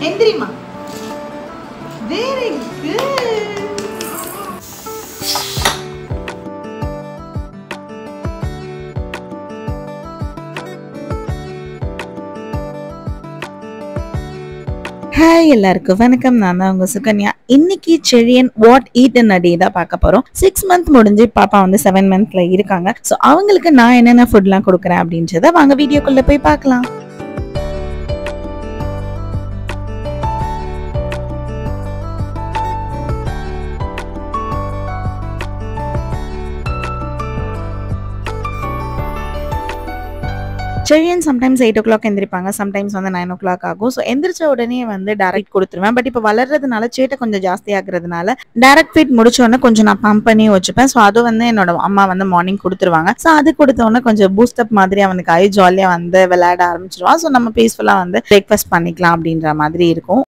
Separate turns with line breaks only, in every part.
எந்திரிமா very good hi எல்லாருக்கும் வணக்கம் நான் தான் உங்க சுகன்யா இன்னைக்கு செழியன் வாட் ஈட் அண்ட் அடி தான் பார்க்க போறோம் சிக்ஸ் மந்த் முடிஞ்சு பாப்பா வந்து செவன் மந்த்ல இருக்காங்க ஸோ அவங்களுக்கு நான் என்னென்ன ஃபுட்லாம் கொடுக்குறேன் அப்படின்றத வாங்க வீடியோக்குள்ள போய் பார்க்கலாம் Chezhiyan sometimes eight o'clock எந்திரிப்பாங்க சம்டைம்ஸ் வந்து நைன் ஓ கிளாக் ஆகும் ஸோ எந்திரிச்ச உடனே வந்து டேரக்ட் கொடுத்துருவேன் பட் இப்போ வளர்றதுனால சேட்டை கொஞ்சம் ஜாஸ்தி ஆகுறதுனால டேரக்ட் ஃபீட் முடிச்ச உடனே கொஞ்சம் நான் பம்ப் பண்ணி வச்சுப்பேன் ஸோ அது வந்து என்னோட அம்மா வந்து மார்னிங் கொடுத்துருவாங்க ஸோ அது கொடுத்த உடனே கொஞ்சம் பூஸ்டப் மாதிரி அவனுக்கு ஆகி ஜாலியாக வந்து விளையாட ஆரம்பிச்சிருவான் ஸோ நம்ம பீஸ்ஃபுல்லாக வந்து பிரேக்ஃபாஸ்ட் பண்ணிக்கலாம் அப்படின்ற மாதிரி இருக்கும்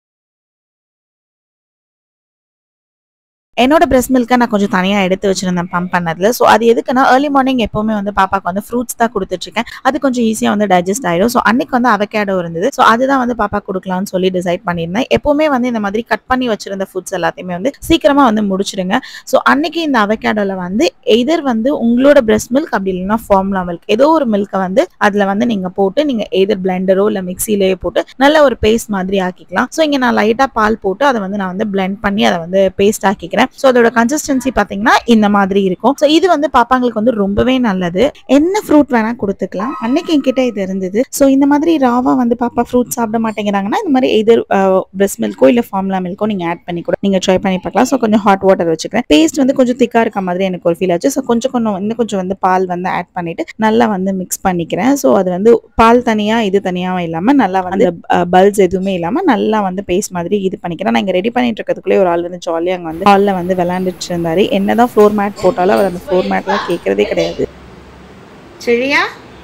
என்னோட பிரஸ்ட் மில்கை நான் கொஞ்சம் தனியாக எடுத்து வச்சிருந்தேன் பம்ப் பண்ணதுல ஸோ அது எதுக்குன்னா ஏர்லி மார்னிங் எப்பவுமே வந்து பாப்பாக்கு வந்து ஃப்ரூட்ஸ் தான் கொடுத்துட்டு இருக்கேன் அது கொஞ்சம் ஈஸியாக வந்து டைஜஸ்ட் ஆயிடும் ஸோ அன்னைக்கு வந்து அவகேடோ இருந்தது ஸோ அதுதான் வந்து பாப்பா கொடுக்கலாம்னு சொல்லி டிசைட் பண்ணியிருந்தேன் எப்பவுமே வந்து இந்த மாதிரி கட் பண்ணி வச்சிருந்த ஃபுட்ஸ் எல்லாத்தையுமே வந்து சீக்கிரமா வந்து முடிச்சிடுங்க ஸோ அன்னைக்கு இந்த அவகேடோல வந்து எதர் வந்து உங்களோட பிரஸ்ட் மில்க் அப்படி இல்லைன்னா ஃபார்முலா மில்க் ஏதோ ஒரு மில்கை வந்து அதுல வந்து நீங்க போட்டு நீங்க எதர் பிளெண்டரோ இல்லை மிக்சிலேயோ போட்டு நல்ல ஒரு பேஸ்ட் மாதிரி ஆக்கிக்கலாம் ஸோ இங்க நான் லைட்டா பால் போட்டு அதை வந்து நான் வந்து பிளெண்ட் பண்ணி அதை வந்து பேஸ்ட் ஆக்கிக்கிறேன் ஸோ அதோட கன்சிஸ்டன்சி பாத்தீங்கன்னா இந்த மாதிரி இருக்கும் ஸோ இது வந்து பாப்பாங்களுக்கு வந்து ரொம்பவே நல்லது என்ன ஃப்ரூட் வேணா கொடுத்துக்கலாம் அன்னைக்கு என்கிட்ட இது இருந்தது ஸோ இந்த மாதிரி ராவா வந்து பாப்பா ஃப்ரூட் சாப்பிட மாட்டேங்கிறாங்கன்னா இந்த மாதிரி எதிர் பிரஸ்ட் மில்க்கோ இல்லை ஃபார்முலா மில்க்கோ நீங்க ஆட் பண்ணி கூட நீங்க ட்ரை பண்ணி பார்க்கலாம் ஸோ கொஞ்சம் ஹாட் வாட்டர் வச்சுக்கிறேன் பேஸ்ட் வந்து கொஞ்சம் திக்கா இருக்க மாதிரி எனக்கு ஒரு ஃபீல் ஆச்சு ஸோ கொஞ்சம் கொஞ்சம் இன்னும் கொஞ்சம் வந்து பால் வந்து ஆட் பண்ணிட்டு நல்லா வந்து மிக்ஸ் பண்ணிக்கிறேன் ஸோ அது வந்து பால் தனியா இது தனியாவும் இல்லாம நல்லா வந்து பல்ஸ் எதுவுமே இல்லாம நல்லா வந்து பேஸ்ட் மாதிரி இது பண்ணிக்கிறேன் நான் இங்க ரெடி பண்ணிட்டு இருக்கிறதுக்குள்ளே ஒரு ஆள் வந்து ஜாலியாக அங்கே வந்து ஹாலில் வந்து விளையாண்டுட்டு இருந்தாரு என்னதான் ஃப்ளோர் மேட் போட்டாலும் அவர் அந்த ஃப்ளோர் மேட்லாம் கேட்கறதே கிடையாது செழியா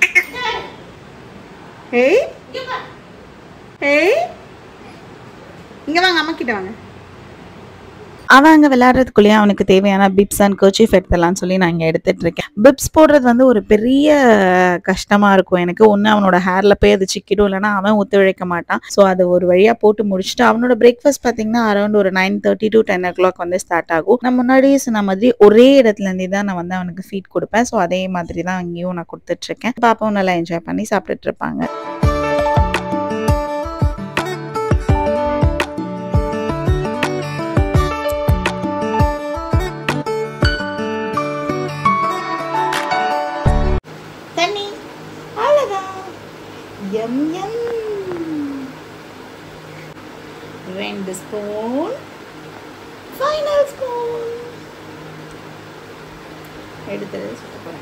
ஏய் ஏய் இங்க வாங்க அம்மா கிட்ட வாங்க அவன் அங்கே விளையாடுறதுக்குள்ளேயே அவனுக்கு தேவையான பிப்ஸ் அண்ட் கர்ச்சீஃப் எடுத்துடலாம்னு சொல்லி நான் இங்கே எடுத்துட்டு இருக்கேன் பிப்ஸ் போடுறது வந்து ஒரு பெரிய கஷ்டமா இருக்கும் எனக்கு ஒன்று அவனோட ஹேர்ல போய் அது சிக்கிடும் இல்லைன்னா அவன் ஒத்துழைக்க மாட்டான் ஸோ அது ஒரு வழியா போட்டு முடிச்சுட்டு அவனோட பிரேக்ஃபாஸ்ட் பார்த்தீங்கன்னா அரௌண்ட் ஒரு nine thirty to ten o'clock வந்து ஸ்டார்ட் ஆகும் நான் முன்னாடியே சொன்ன மாதிரி ஒரே இடத்துல இருந்தே தான் நான் வந்து அவனுக்கு ஃபீட் கொடுப்பேன் ஸோ அதே மாதிரி தான் அங்கேயும் நான் கொடுத்துட்டு இருக்கேன் பாப்பாவும் நல்லா என்ஜாய் பண்ணி சாப்பிட்டுட்டு இருப்பாங்க தண்ணி அவ்வளோதான் எம் எம் ரெண்டு ஸ்பூன் ஃபைனல் ஸ்பூன் எடுத்து சுத்த போகிறேன்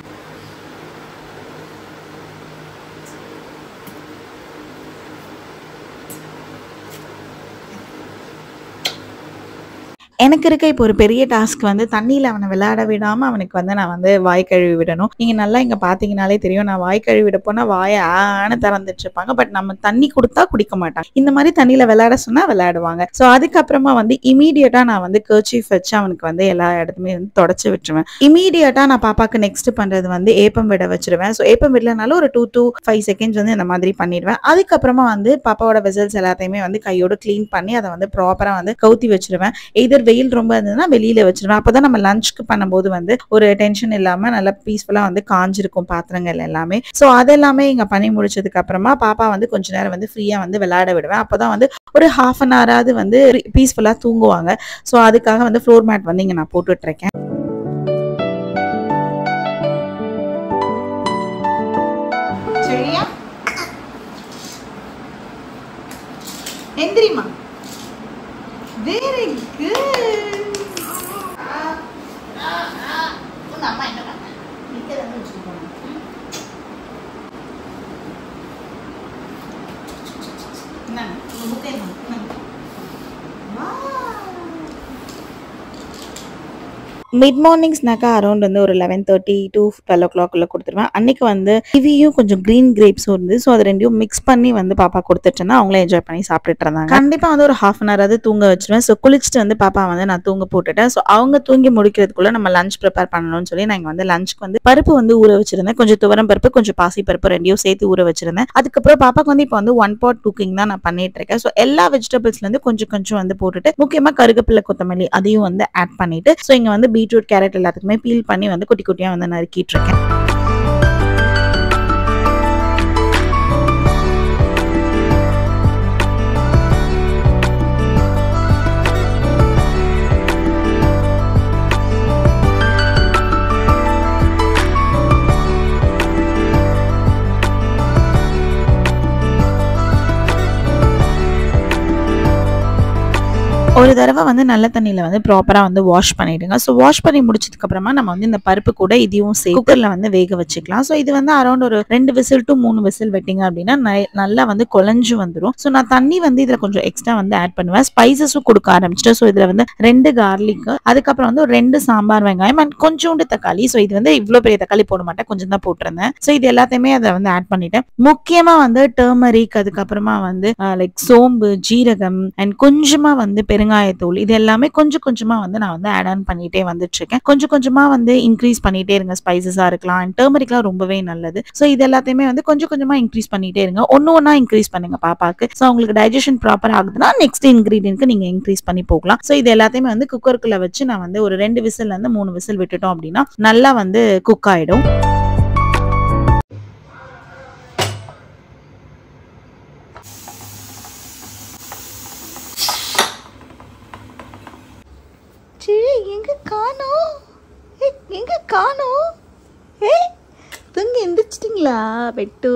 எனக்கு இருக்க இப்போ ஒரு பெரிய டாஸ்க் வந்து தண்ணியில் அவனை விளையாட விடாம அவனுக்கு வந்து நான் வந்து வாய் கழுவி விடணும் நீங்க நல்லா இங்க பாத்தீங்கனாலே தெரியும் நான் வாய் கழுவி விட போனா வாயை ஆன்னு திறந்துட்டு இருப்பாங்க பட் நம்ம தண்ணி கொடுத்தா குடிக்க மாட்டாங்க இந்த மாதிரி தண்ணியில விளையாட சொன்னா விளையாடுவாங்க ஸோ அதுக்கப்புறமா வந்து இமீடியட்டா நான் வந்து கர்ச்சீஃப் வச்சு அவனுக்கு வந்து எல்லா இடத்துமே வந்து தொடச்சி விட்டுருவேன் இமீடியட்டா நான் பாப்பாக்கு நெக்ஸ்ட் பண்றது வந்து ஏப்பம் விட வச்சிருவேன் ஸோ ஏப்பம் விடலனாலும் ஒரு டூ டூ ஃபைவ் செகண்ட்ஸ் வந்து இந்த மாதிரி பண்ணிடுவேன் அதுக்கப்புறமா வந்து பாப்பாவோட வெசல்ஸ் எல்லாத்தையுமே வந்து கையோட க்ளீன் பண்ணி அதை வந்து ப்ராப்பரா வந்து கவுத்தி வச்சிருவேன் எதர் வெயில் ரொம்ப இருந்ததுன்னா வெளியில வச்சிருவேன் அப்பதான் நம்ம லஞ்சுக்கு பண்ணும்போது வந்து ஒரு டென்ஷன் இல்லாம நல்லா பீஸ்ஃபுல்லா வந்து காஞ்சிருக்கும் பாத்திரங்கள் எல்லாமே ஸோ அதெல்லாமே இங்க பண்ணி முடிச்சதுக்கு அப்புறமா பாப்பா வந்து கொஞ்ச நேரம் வந்து ஃப்ரீயா வந்து விளையாட விடுவேன் அப்பதான் வந்து ஒரு ஹாஃப் அன் ஹவராவது வந்து பீஸ்ஃபுல்லா தூங்குவாங்க ஸோ அதுக்காக வந்து ஃப்ளோர் மேட் வந்து இங்க நான் போட்டுட்டு இருக்கேன் சரியா எந்திரிமா வெரி குட் அம்மா என்ன பண்ண நிற்கிறத வச்சுக்கோங்க என்னங்க உங்க புக்கை என்னங்க Wow. மிட் மார்னிங் ஸ்நாக்காக அரௌண்ட் வந்து ஒரு லெவன் தேர்ட்டி டு டுவெல் ஓ கிளாக்குள்ள கொடுத்துருவேன் அன்னைக்கு வந்து கிவியும் கொஞ்சம் க்ரீன் கிரேப்ஸும் இருந்து ஸோ அது ரெண்டையும் மிக்ஸ் பண்ணி வந்து பாப்பா கொடுத்துட்டேன்னா அவங்களே என்ஜாய் பண்ணி சாப்பிட்டுட்டு இருந்தாங்க கண்டிப்பாக வந்து ஒரு ஹாஃப் அன் ஹவர் அது தூங்க வச்சிருவேன் ஸோ குளிச்சுட்டு வந்து பாப்பா வந்து நான் தூங்க போட்டுட்டேன் ஸோ அவங்க தூங்கி முடிக்கிறதுக்குள்ள நம்ம லஞ்ச் ப்ரிப்பேர் பண்ணணும்னு சொல்லி நான் இங்க வந்து லஞ்சுக்கு வந்து பருப்பு வந்து ஊற வச்சிருந்தேன் கொஞ்சம் துவரம் பருப்பு கொஞ்சம் பாசி பருப்பு ரெண்டையும் சேர்த்து ஊற வச்சிருந்தேன் அதுக்கப்புறம் பாப்பாக்கு வந்து இப்போ வந்து ஒன் பாட் குக்கிங் தான் நான் பண்ணிட்டு இருக்கேன் ஸோ எல்லா வெஜிடபிள்ஸ்ல இருந்து கொஞ்சம் கொஞ்சம் வந்து போட்டுட்டு முக்கியமா கருகப்பிள்ளை கொத்தமல்லி அதையும் வந்து ஆட் பண்ணிட்டு ஸோ இங்க வந்து பீட்ரூட் கேரட் எல்லாத்துக்குமே பீல் பண்ணி வந்து குட்டி குட்டியா வந்து நறுக்கிட்டு இருக்கேன் ஒரு தடவை வந்து நல்ல தண்ணியில வந்து ப்ராப்பரா வந்து வாஷ் பண்ணிடுங்க ஸோ வாஷ் பண்ணி முடிச்சதுக்கு அப்புறமா நம்ம வந்து இந்த பருப்பு கூட இதையும் சேர்த்து குக்கர்ல வந்து வேக வச்சுக்கலாம் ஸோ இது வந்து அரௌண்ட் ஒரு ரெண்டு விசில் டு மூணு விசில் வெட்டிங்க அப்படின்னா நை- நல்லா வந்து குழஞ்சு வந்துடும் ஸோ நான் தண்ணி வந்து இதுல கொஞ்சம் எக்ஸ்ட்ரா வந்து ஆட் பண்ணுவேன் ஸ்பைசஸும் கொடுக்க ஆரம்பிச்சிட்டேன் ஸோ இதுல வந்து ரெண்டு கார்லிக் அதுக்கப்புறம் வந்து ஒரு ரெண்டு சாம்பார் வெங்காயம் அண்ட் கொஞ்சோண்டு தக்காளி ஸோ இது வந்து இவ்வளோ பெரிய தக்காளி போட மாட்டேன் கொஞ்சம் தான் போட்டிருந்தேன் ஸோ இது எல்லாத்தையுமே அதை வந்து ஆட் பண்ணிட்டேன் முக்கியமா வந்து டர்மரிக் அதுக்கப்புறமா வந்து லைக் சோம்பு ஜீரகம் அண்ட் கொஞ்சமா வந்து பெருங்காயத்தூள் இது எல்லாமே கொஞ்சம் கொஞ்சமா வந்து நான் வந்து ஆட் ஆன் பண்ணிட்டே வந்துட்டு இருக்கேன் கொஞ்சம் கொஞ்சமா வந்து இன்க்ரீஸ் பண்ணிட்டே இருங்க ஸ்பைசஸா இருக்கலாம் அண்ட் டர்மரிக்லாம் ரொம்பவே நல்லது ஸோ இது எல்லாத்தையுமே வந்து கொஞ்சம் கொஞ்சமா இன்க்ரீஸ் பண்ணிட்டே இருங்க ஒன்னு ஒன்னா இன்க்ரீஸ் பண்ணுங்க பாப்பாக்கு ஸோ உங்களுக்கு டைஜஷன் ப்ராப்பர் ஆகுதுன்னா நெக்ஸ்ட் இன்கிரீடியன்ட்க்கு நீங்க இன்க்ரீஸ் பண்ணி போகலாம் ஸோ இது எல்லாத்தையுமே வந்து குக்கருக்குள்ள வச்சு நான் வந்து ஒரு ரெண்டு விசில்ல இருந்து மூணு விசில் விட்டுட்டோம் அப்படின்னா நல்லா வந்து குக் ஆயிடும்
சரி எங்க காணோம் ஏய், எங்க காணோம் ஏ தூங்கி எந்திரிச்சிட்டிங்களா பெட்டு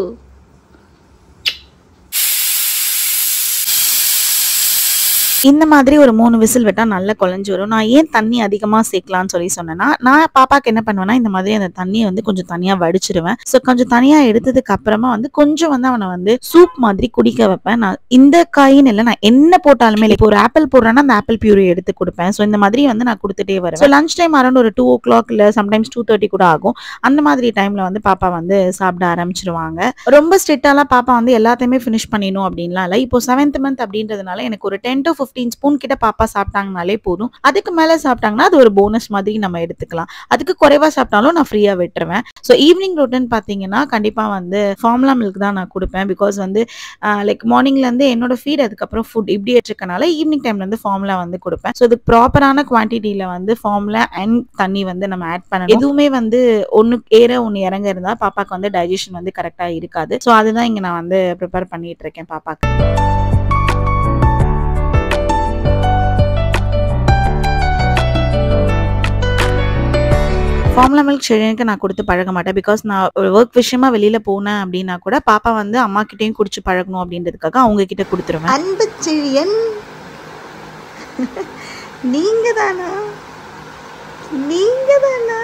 இந்த மாதிரி ஒரு மூணு விசில் விட்டா நல்லா குழஞ்சு வரும் நான் ஏன் தண்ணி அதிகமா சேர்க்கலாம்னு சொல்லி சொன்னேன்னா நான் பாப்பாக்கு என்ன பண்ணுவேன்னா இந்த மாதிரி அந்த தண்ணியை வந்து கொஞ்சம் தனியா வடிச்சிருவேன் ஸோ கொஞ்சம் தனியா எடுத்ததுக்கு அப்புறமா வந்து கொஞ்சம் வந்து அவனை வந்து சூப் மாதிரி குடிக்க வைப்பேன் நான் இந்த காயின்னு இல்லை நான் என்ன போட்டாலுமே இல்லை இப்போ ஒரு ஆப்பிள் போடுறேன்னா அந்த ஆப்பிள் பியூரி எடுத்து கொடுப்பேன் ஸோ இந்த மாதிரி வந்து நான் கொடுத்துட்டே வருவேன் ஸோ லஞ்ச் டைம் அரௌண்ட் ஒரு டூ ஓ கிளாக் இல்லை சம்டைம்ஸ் டூ தேர்ட்டி கூட ஆகும் அந்த மாதிரி டைம்ல வந்து பாப்பா வந்து சாப்பிட ஆரம்பிச்சிருவாங்க ரொம்ப ஸ்ட்ரிக்டாலாம் பாப்பா வந்து எல்லாத்தையுமே ஃபினிஷ் பண்ணிடணும் அப்படின்லாம் இல்லை இப்போ செவன்த் மந்த் அப்படின்றதுனால எனக்கு ஒரு டென் டு ஃபிஃப்டீன் ஸ்பூன் கிட்ட பாப்பா சாப்பிட்டாங்கனாலே போதும் அதுக்கு மேலே சாப்பிட்டாங்கன்னா அது ஒரு போனஸ் மாதிரி நம்ம எடுத்துக்கலாம் அதுக்கு குறைவா சாப்பிட்டாலும் நான் ஃப்ரீயா விட்டுருவேன் ஸோ ஈவினிங் ரொட்டன் பார்த்தீங்கன்னா கண்டிப்பா வந்து ஃபார்முலா மில்க் தான் நான் கொடுப்பேன் பிகாஸ் வந்து லைக் மார்னிங்ல இருந்து என்னோட ஃபீட் அதுக்கப்புறம் ஃபுட் இப்படி எடுத்துக்கனால ஈவினிங் டைம்ல இருந்து ஃபார்முலா வந்து கொடுப்பேன் ஸோ இது ப்ராப்பரான குவான்டிட்டியில வந்து ஃபார்முலா அண்ட் தண்ணி வந்து நம்ம ஆட் பண்ணணும் எதுவுமே வந்து ஒன்று ஏற ஒன்று இறங்க இருந்தா பாப்பாக்கு வந்து டைஜஷன் வந்து கரெக்டா இருக்காது ஸோ அதுதான் இங்க நான் வந்து ப்ரிப்பேர் பண்ணிட்டு இருக்கேன் பாப்பாக்கு ஃபார்முலா மில்க் ஷெரியனுக்கு நான் கொடுத்து பழக மாட்டேன் பிகாஸ் நான் ஒரு ஒர்க் விஷயமா வெளியில போனேன் அப்படின்னா கூட பாப்பா வந்து அம்மா கிட்டயும் குடிச்சு பழகணும் அப்படின்றதுக்காக அவங்க கிட்ட கொடுத்துருவேன்
அன்பு செழியன் நீங்க தானா நீங்க தானா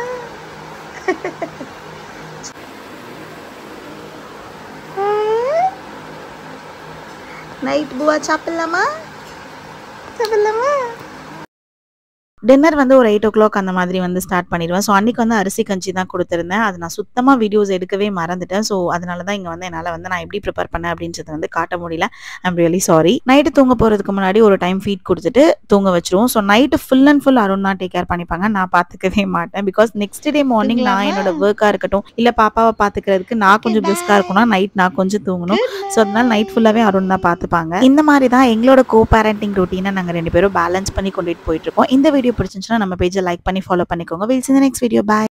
நைட் புவா சாப்பிடலாமா சாப்பிடலாமா
டின்னர் வந்து ஒரு எயிட் ஓ கிளாக் அந்த மாதிரி வந்து ஸ்டார்ட் பண்ணிடுவேன் ஸோ அன்னைக்கு வந்து அரிசி கஞ்சி தான் கொடுத்துருந்தேன் அது நான் சுத்தமாக வீடியோஸ் எடுக்கவே மறந்துட்டேன் ஸோ அதனால தான் இங்கே வந்து என்னால் வந்து நான் எப்படி ப்ரிப்பேர் பண்ணேன் அப்படின்றத வந்து காட்ட முடியல ஐம் ரியலி சாரி நைட்டு தூங்க போகிறதுக்கு முன்னாடி ஒரு டைம் ஃபீட் கொடுத்துட்டு தூங்க வச்சிருவோம் so night full and full Arun தான் டேக் கேர் பண்ணிப்பாங்க நான் பார்த்துக்கவே மாட்டேன் பிகாஸ் நெக்ஸ்ட் டே மார்னிங் நான் என்னோட ஒர்க்காக இருக்கட்டும் இல்லை பாப்பாவை பார்த்துக்கிறதுக்கு நான் கொஞ்சம் பிரிஸ்காக இருக்கணும்னா நைட் நான் கொஞ்சம் தூங்கணும் ஸோ அதனால நைட் ஃபுல்லாகவே அருண் தான் பார்த்துப்பாங்க இந்த மாதிரி தான் எங்களோட கோ பேரண்டிங் ரொட்டீனை நாங்கள் ரெண்டு பேரும் பேலன்ஸ் பண்ணி கொண்டுட்டு போயிட்டு இருக்கோம் இந்த வீடியோ பிடிச்சிருந்துச்சுன்னா நம்ம பேஜை லைக் பண்ணி ஃபாலோ பண்ணிக்கோங்க will see next video bye